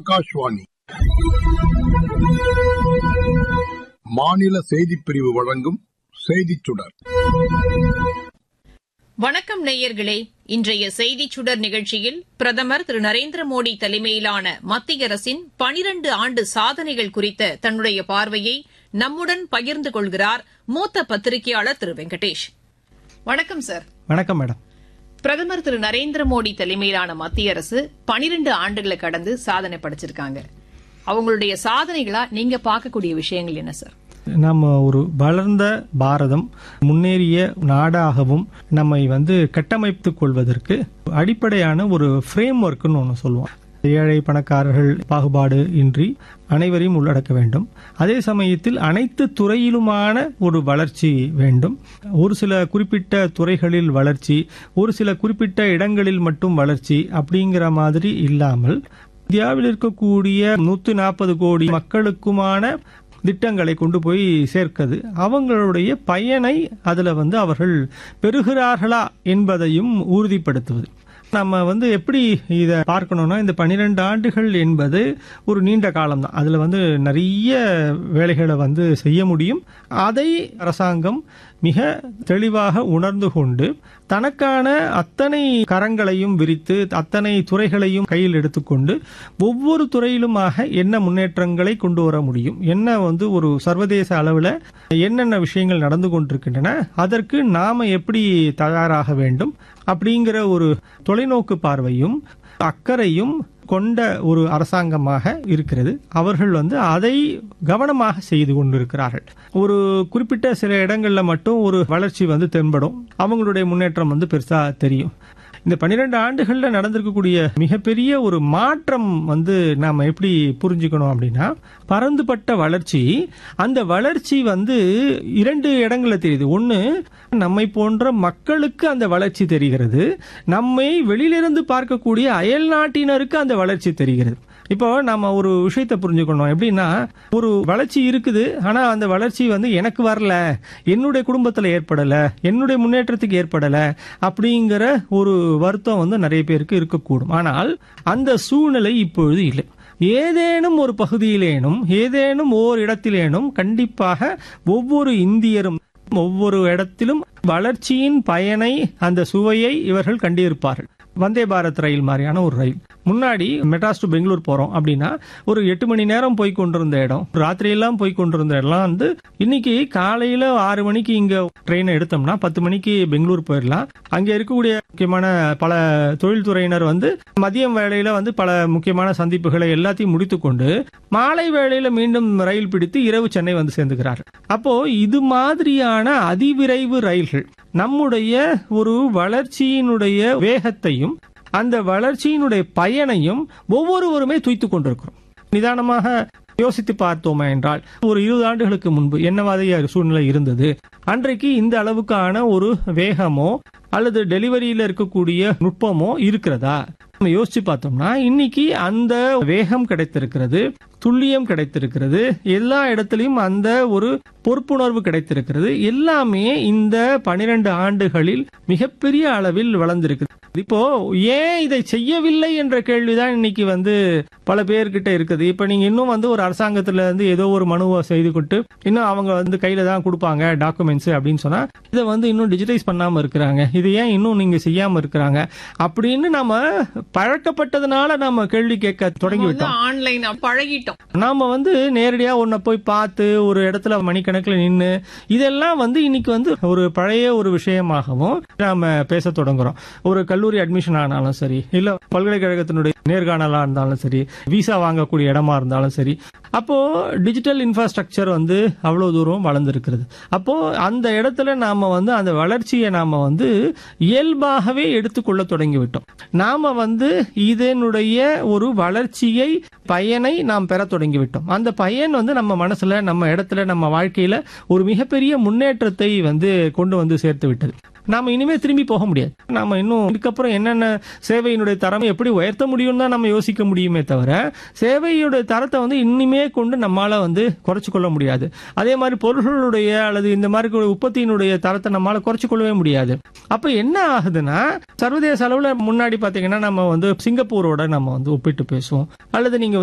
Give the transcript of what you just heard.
ஆகாஷ்வாணி மாநில செய்திப் பிரிவு வழங்கும் செய்திச் சுடர் வணக்கம் நேயர்களே இன்றைய செய்திச் சுடர் நிகழ்ச்சியில் பிரதமர் திரு நரேந்திர மோடி தலைமையிலான மத்திய அரசின் பனிரண்டு ஆண்டு சாதனைகள் குறித்த தன்னுடைய பார்வையை நம்முடன் பகிர்ந்து கொள்கிறார் மூத்த பத்திரிகையாளர் திரு வெங்கடேஷ் வணக்கம் சார் வணக்கம் மேடம் பிரதமர் திரு நரேந்திர மோடி தலைமையிலான மத்திய அரசு பனிரண்டு ஆண்டுகளை கடந்து சாதனை படைச்சிருக்காங்க அவங்களுடைய சாதனைகளா நீங்க பார்க்கக்கூடிய விஷயங்கள் என்ன சார் நம்ம ஒரு வளர்ந்த பாரதம் முன்னேறிய நாடாகவும் நம்மை வந்து கட்டமைத்துக் கொள்வதற்கு அடிப்படையான ஒரு ஃப்ரேம் ஒர்க்னு ஒன்று சொல்லுவோம் ஏழை பணக்காரர்கள் பாகுபாடு இன்றி அனைவரையும் உள்ளடக்க வேண்டும் அதே சமயத்தில் அனைத்து துறையிலுமான ஒரு வளர்ச்சி வேண்டும் ஒரு சில குறிப்பிட்ட துறைகளில் வளர்ச்சி ஒரு சில குறிப்பிட்ட இடங்களில் மட்டும் வளர்ச்சி அப்படிங்கிற மாதிரி இல்லாமல் இந்தியாவில் இருக்கக்கூடிய நூத்தி நாற்பது கோடி மக்களுக்குமான திட்டங்களை கொண்டு போய் சேர்க்கிறது அவங்களுடைய பயனை அதுல வந்து அவர்கள் பெறுகிறார்களா என்பதையும் உறுதிப்படுத்துவது நம்ம வந்து எப்படி இதை பார்க்கணும்னா இந்த பன்னிரெண்டு ஆண்டுகள் என்பது ஒரு நீண்ட காலம் தான் அதில் வந்து நிறைய வேலைகளை வந்து செய்ய முடியும் அதை அரசாங்கம் மிக தெளிவாக உணர்ந்து கொண்டு தனக்கான அத்தனை கரங்களையும் விரித்து அத்தனை துறைகளையும் கையில் எடுத்துக்கொண்டு ஒவ்வொரு துறையிலுமாக என்ன முன்னேற்றங்களை கொண்டு வர முடியும் என்ன வந்து ஒரு சர்வதேச அளவில் என்னென்ன விஷயங்கள் நடந்து கொண்டிருக்கின்றன அதற்கு நாம எப்படி தயாராக வேண்டும் அப்படிங்கிற ஒரு தொலைநோக்கு பார்வையும் அக்கறையும் கொண்ட ஒரு அரசாங்கமாக இருக்கிறது அவர்கள் வந்து அதை கவனமாக செய்து கொண்டிருக்கிறார்கள் ஒரு குறிப்பிட்ட சில இடங்கள்ல மட்டும் ஒரு வளர்ச்சி வந்து தென்படும் அவங்களுடைய முன்னேற்றம் வந்து பெருசா தெரியும் இந்த பன்னிரெண்டு ஆண்டுகள்ல நடந்திருக்கக்கூடிய மிகப்பெரிய ஒரு மாற்றம் வந்து நாம எப்படி புரிஞ்சுக்கணும் அப்படின்னா பறந்துபட்ட வளர்ச்சி அந்த வளர்ச்சி வந்து இரண்டு இடங்கள்ல தெரியுது ஒன்னு நம்மை போன்ற மக்களுக்கு அந்த வளர்ச்சி தெரிகிறது நம்மை வெளியிலிருந்து பார்க்கக்கூடிய அயல் நாட்டினருக்கு அந்த வளர்ச்சி தெரிகிறது இப்போ நம்ம ஒரு விஷயத்தை புரிஞ்சுக்கணும் எப்படின்னா ஒரு வளர்ச்சி இருக்குது ஆனா அந்த வளர்ச்சி வந்து எனக்கு வரல என்னுடைய குடும்பத்துல ஏற்படல என்னுடைய முன்னேற்றத்துக்கு ஏற்படல அப்படிங்கிற ஒரு வருத்தம் வந்து நிறைய பேருக்கு இருக்கக்கூடும் ஆனால் அந்த சூழ்நிலை இப்பொழுது இல்லை ஏதேனும் ஒரு பகுதியிலேனும் ஏதேனும் ஓர் இடத்திலேனும் கண்டிப்பாக ஒவ்வொரு இந்தியரும் ஒவ்வொரு இடத்திலும் வளர்ச்சியின் பயனை அந்த சுவையை இவர்கள் கண்டிருப்பார்கள் வந்தே பாரத் ரயில் மாதிரியான ஒரு ரயில் முன்னாடி மெட்ராஸ் டு பெங்களூர் போறோம் அப்படின்னா ஒரு எட்டு மணி நேரம் போய் கொண்டிருந்த இடம் ராத்திரியெல்லாம் போய் கொண்டிருந்த இடம் வந்து இன்னைக்கு காலையில ஆறு மணிக்கு இங்க ட்ரெயினை எடுத்தோம்னா பத்து மணிக்கு பெங்களூர் போயிடலாம் அங்க இருக்கக்கூடிய முக்கியமான பல தொழில்துறையினர் வந்து மதியம் வேளையில வந்து பல முக்கியமான சந்திப்புகளை எல்லாத்தையும் முடித்துக்கொண்டு மாலை வேளையில மீண்டும் ரயில் பிடித்து இரவு சென்னை வந்து சேர்ந்துக்கிறார் அப்போ இது மாதிரியான அதிவிரைவு ரயில்கள் நம்முடைய ஒரு வளர்ச்சியினுடைய வேகத்தையும் அந்த வளர்ச்சியினுடைய பயனையும் ஒவ்வொருவருமே துய்த்து கொண்டிருக்கிறோம் நிதானமாக யோசித்து பார்த்தோமே என்றால் ஒரு இருபது ஆண்டுகளுக்கு முன்பு என்ன மாதிரியான சூழ்நிலை இருந்தது அன்றைக்கு இந்த அளவுக்கான ஒரு வேகமோ அல்லது டெலிவரியில இருக்கக்கூடிய நுட்பமோ இருக்கிறதா நம்ம யோசிச்சு பார்த்தோம்னா இன்னைக்கு அந்த வேகம் கிடைத்திருக்கிறது துல்லியம் கிடைத்திருக்கிறது எல்லா இடத்துலயும் அந்த ஒரு பொறுப்புணர்வு கிடைத்திருக்கிறது எல்லாமே இந்த பனிரெண்டு ஆண்டுகளில் மிகப்பெரிய அளவில் வளர்ந்திருக்கு இப்போ ஏன் இதை செய்யவில்லை என்ற கேள்விதான் இன்னைக்கு வந்து பல பேர்கிட்ட இருக்குது இப்ப நீங்க இன்னும் வந்து ஒரு அரசாங்கத்துல இருந்து ஏதோ ஒரு மனுவை செய்து கொண்டு இன்னும் அவங்க வந்து கையில தான் கொடுப்பாங்க டாக்குமெண்ட்ஸ் அப்படின்னு சொன்னா இதை வந்து இன்னும் டிஜிட்டைஸ் பண்ணாம இருக்கிறாங்க இது ஏன் இன்னும் நீங்க செய்யாம இருக்கிறாங்க அப்படின்னு நம்ம பழக்கப்பட்டதுனால நம்ம கேள்வி கேட்க தொடங்கி விட்டோம் ஆன்லைன் பழகிட்டோம் நாம வந்து நேரடியா உன்னை போய் பார்த்து ஒரு இடத்துல மணிக்கணக்கில் நின்று இதெல்லாம் வந்து இன்னைக்கு வந்து ஒரு பழைய ஒரு விஷயமாகவும் நாம பேச தொடங்குறோம் ஒரு கல்லூரி அட்மிஷன் ஆனாலும் சரி இல்ல பல்கலைக்கழகத்தினுடைய நேர்காணலா இருந்தாலும் சரி விசா வாங்கக்கூடிய இடமா இருந்தாலும் சரி அப்போ டிஜிட்டல் இன்ஃப்ராஸ்ட்ரக்சர் வந்து அவ்வளவு தூரம் வளர்ந்துருக்கிறது அப்போ அந்த இடத்துல நாம வந்து அந்த வளர்ச்சியை நாம வந்து இயல்பாகவே எடுத்துக்கொள்ள தொடங்கி விட்டோம் நாம வந்து இதனுடைய ஒரு வளர்ச்சியை பயனை நாம் பெற தொடங்கி விட்டோம் அந்த பயன் வந்து நம்ம மனசுல நம்ம இடத்துல நம்ம வாழ்க்கையில ஒரு மிகப்பெரிய முன்னேற்றத்தை வந்து கொண்டு வந்து சேர்த்து விட்டது நாம இனிமே திரும்பி போக முடியாது நாம இன்னும் இதுக்கப்புறம் என்னென்ன சேவையினுடைய தரம் எப்படி உயர்த்த முடியும் தான் நம்ம யோசிக்க முடியுமே தவிர சேவையுடைய தரத்தை வந்து இனிமே கொண்டு நம்மால வந்து குறைச்சு கொள்ள முடியாது அதே மாதிரி பொருள்களுடைய அல்லது இந்த மாதிரி உற்பத்தியினுடைய தரத்தை நம்மால குறைச்சு கொள்ளவே முடியாது அப்ப என்ன ஆகுதுன்னா சர்வதேச அளவுல முன்னாடி பாத்தீங்கன்னா நம்ம வந்து சிங்கப்பூரோட நம்ம வந்து ஒப்பிட்டு பேசுவோம் அல்லது நீங்க